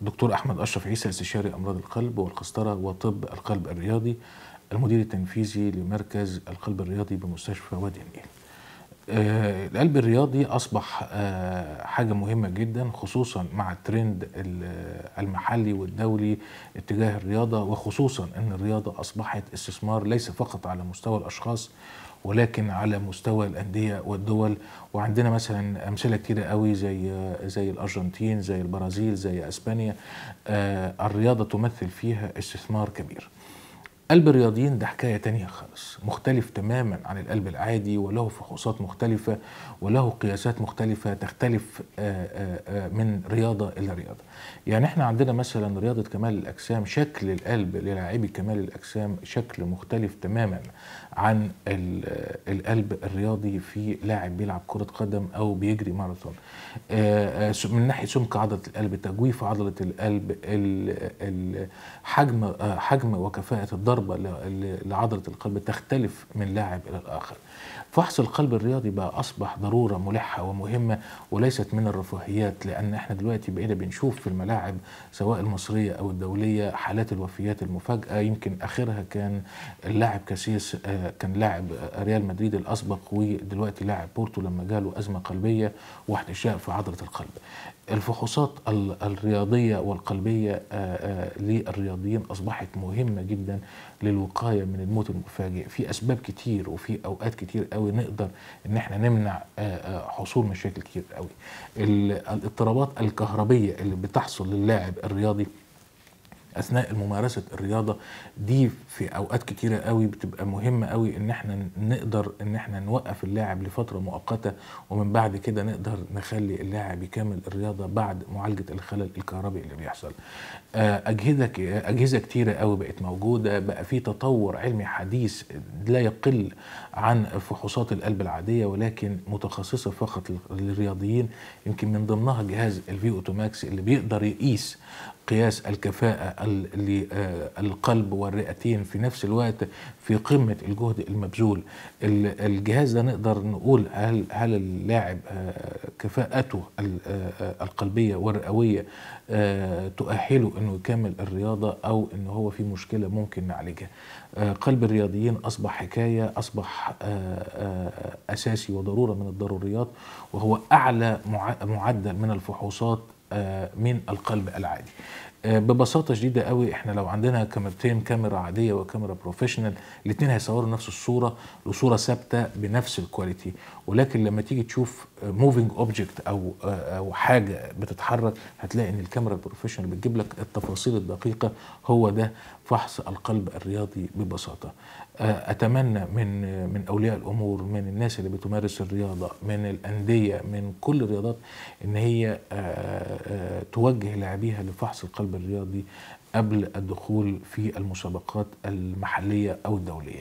دكتور احمد اشرف عيسى استشاري امراض القلب والقسطره وطب القلب الرياضي المدير التنفيذي لمركز القلب الرياضي بمستشفى وادي النيل. آه، القلب الرياضي اصبح آه، حاجه مهمه جدا خصوصا مع الترند المحلي والدولي اتجاه الرياضه وخصوصا ان الرياضه اصبحت استثمار ليس فقط على مستوى الاشخاص ولكن على مستوى الانديه والدول وعندنا مثلا امثله كتيره قوي زي زي الارجنتين زي البرازيل زي اسبانيا آه، الرياضه تمثل فيها استثمار كبير. قلب الرياضيين ده حكاية تانية خالص مختلف تماما عن القلب العادي وله فحوصات مختلفة وله قياسات مختلفة تختلف آآ آآ من رياضة إلى رياضة يعني احنا عندنا مثلا رياضة كمال الأجسام شكل القلب للاعبي كمال الأجسام شكل مختلف تماما عن القلب الرياضي في لاعب بيلعب كرة قدم أو بيجري ماراثون من ناحية سمك عضلة القلب تجويف عضلة القلب حجم حجم وكفاءة الضرب الضربة لعضلة القلب تختلف من لاعب إلى الآخر فحص القلب الرياضي بقى أصبح ضرورة ملحة ومهمة وليست من الرفاهيات لأن احنا دلوقتي بقينا بنشوف في الملاعب سواء المصرية أو الدولية حالات الوفيات المفاجئة يمكن آخرها كان اللاعب كاسيس كان لاعب ريال مدريد الأسبق ودلوقتي لاعب بورتو لما جاله أزمة قلبية واحتشاء في عضلة القلب الفحوصات الرياضية والقلبية للرياضيين أصبحت مهمة جدا للوقاية من الموت المفاجئ في أسباب كتير وفي أوقات كتير قوي نقدر إن احنا نمنع حصول مشاكل كتير قوي الاضطرابات الكهربية اللي بتحصل للاعب الرياضي اثناء ممارسه الرياضه دي في اوقات كتيره قوي بتبقى مهمه قوي ان احنا نقدر ان احنا نوقف اللاعب لفتره مؤقته ومن بعد كده نقدر نخلي اللاعب يكمل الرياضه بعد معالجه الخلل الكهربي اللي بيحصل. اجهزه اجهزه كتيره قوي بقت موجوده بقى في تطور علمي حديث لا يقل عن فحوصات القلب العاديه ولكن متخصصه فقط للرياضيين يمكن من ضمنها جهاز الفي اوتوماكس اللي بيقدر يقيس قياس الكفاءة للقلب والرئتين في نفس الوقت في قمة الجهد المبذول الجهاز ده نقدر نقول هل, هل اللاعب كفاءته القلبية والرئوية تؤهله انه يكمل الرياضة او انه هو في مشكلة ممكن نعالجها قلب الرياضيين اصبح حكاية اصبح اساسي وضرورة من الضروريات وهو اعلى معدل من الفحوصات من القلب العادي ببساطه شديده قوي احنا لو عندنا كاميرتين كاميرا عاديه وكاميرا بروفيشنال الاثنين هيصوروا نفس الصوره وصوره ثابته بنفس الكواليتي ولكن لما تيجي تشوف موفينج اوبجكت او او حاجه بتتحرك هتلاقي ان الكاميرا البروفيشنال بتجيب لك التفاصيل الدقيقه هو ده فحص القلب الرياضي ببساطه اتمنى من من اولياء الامور من الناس اللي بتمارس الرياضه من الانديه من كل الرياضات ان هي توجه لاعبيها لفحص القلب الرياضي قبل الدخول في المسابقات المحليه او الدوليه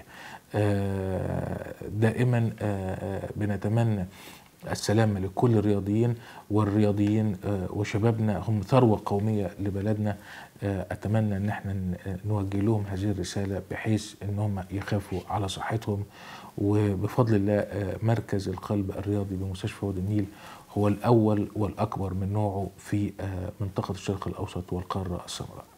دائما بنتمنى السلامة لكل الرياضيين والرياضيين وشبابنا هم ثروة قومية لبلدنا أتمنى أن احنا نوجه لهم هذه الرسالة بحيث أن هم يخافوا على صحتهم وبفضل الله مركز القلب الرياضي بمستشفى وادي النيل هو الأول والأكبر من نوعه في منطقة الشرق الأوسط والقارة السمراء